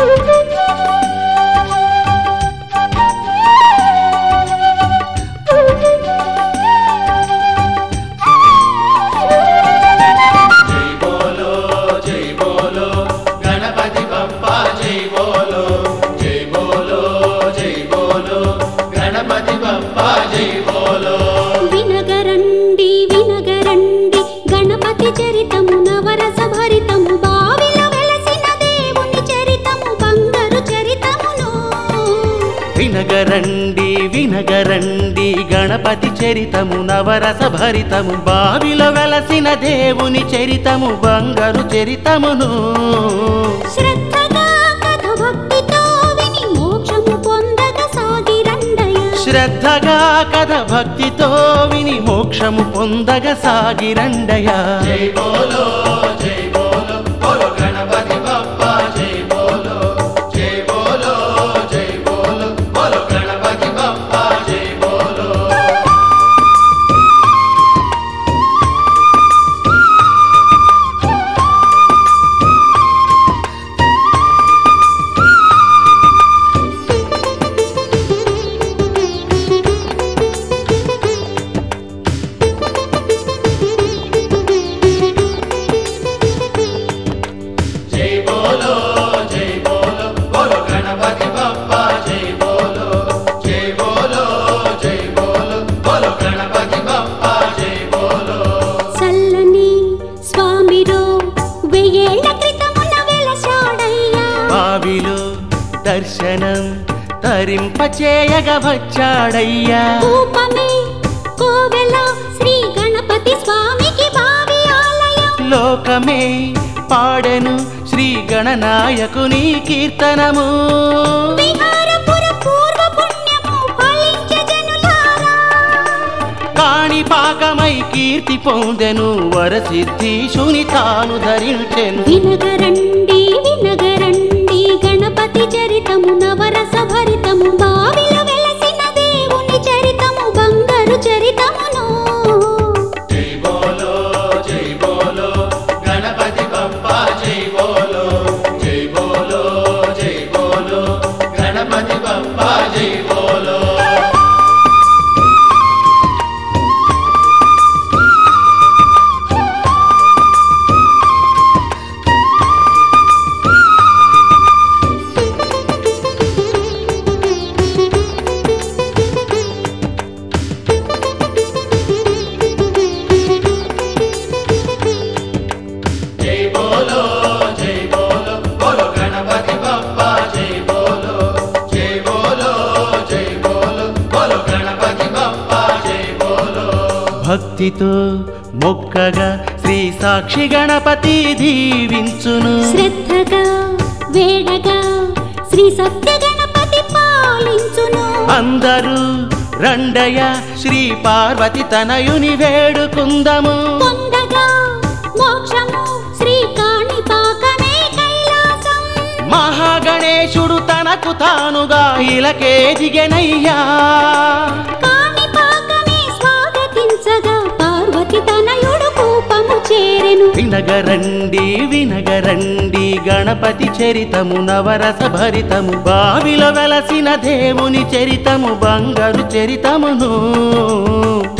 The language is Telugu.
జై బోలో జై బోలో గణపతి బప్పా జై బోలో జై బోలో జై బోలో గణపతి బప్పా జై బోలో వినగరండి వినగరండి గణపతి చరితము నవరస భరితము బావిలో వెలసిన దేవుని చరితము బంగారు చరితమును వినగరండి వినగరండి గణపతి చరితము నవరస భరితము బావిలో వెలసిన దేవుని చరితము బంగారు చరితమును శ్రద్ధగా కథ భక్తితో విని మోక్షము పొందగ సాగిరండయ శ్రద్ధగా కథ భక్తితో విని మోక్షము పొందగ సాగిరండయా జై బోలో జై బోలో బోలో గణపతి బప్పా జై బోలో జై బోలో జై బోలో బోలో గణపతి బప్పా జై బోలో జై బోలో జై బోలో బోలో గణపతి బప్పా జై బోలో జై బోలో జై బోలో బోలో గణపతి బప్పా జై బోలో చల్లని స్వామిరో వెయ్యేళ్ల క్రితమున వెలసాడయ్యా బావిలో దర్శనం తరింపచేయగ వచ్చాడయ్యా రూపమే కోవెల శ్రీ గణపతి స్వామికి భావి ఆలయం లోకమే పాడెను శ్రీ గణనాయకుని కీర్తనము విహారపుర పూర్వ పుణ్యము ఫలించే జనులారా కాణిపాకమై కీర్తి పొందెను వరసిద్ధీశుని తాను ధరించెను వినగరండి వినగరండి గణపతి చరితము నవరస భరితము బావిలో వెలసిన దేవుని చరితము బంగారు చరితమును జై బోలో జై బోలో గణపతి బప్పా జై బోలో జై బోలో జై బోలో గణపతి బప్పా జై బోలో జై బోలో జై బోలో బోలో గణపతి బప్పా జై బోలో జై బోలో జై బోలో బోలో గణపతి బప్పా జై బోలో భక్తితో మొక్కగా శ్రీ సాక్షి గణపతి దీవించును శ్రద్ధగా వేడగా శ్రీ సత్య గణపతి పాలించును అందరూ రండయ శ్రీ పార్వతి తనయుని వేడుకుందము పొందగా మోక్షము శ్రీ కాణిపాకమే కైలాసం మహాగణేశుడు తనకు తానుగా ఇలకే దిగెనయ్యా కాణిపాకమే స్వాగతించగా పార్వతి తనయుడు కోపము చేరెను వినగరండి వినగరండి గణపతి చరితము నవరస భరితము బావిలో వెలసిన దేవుని చరితము బంగారు చరితమును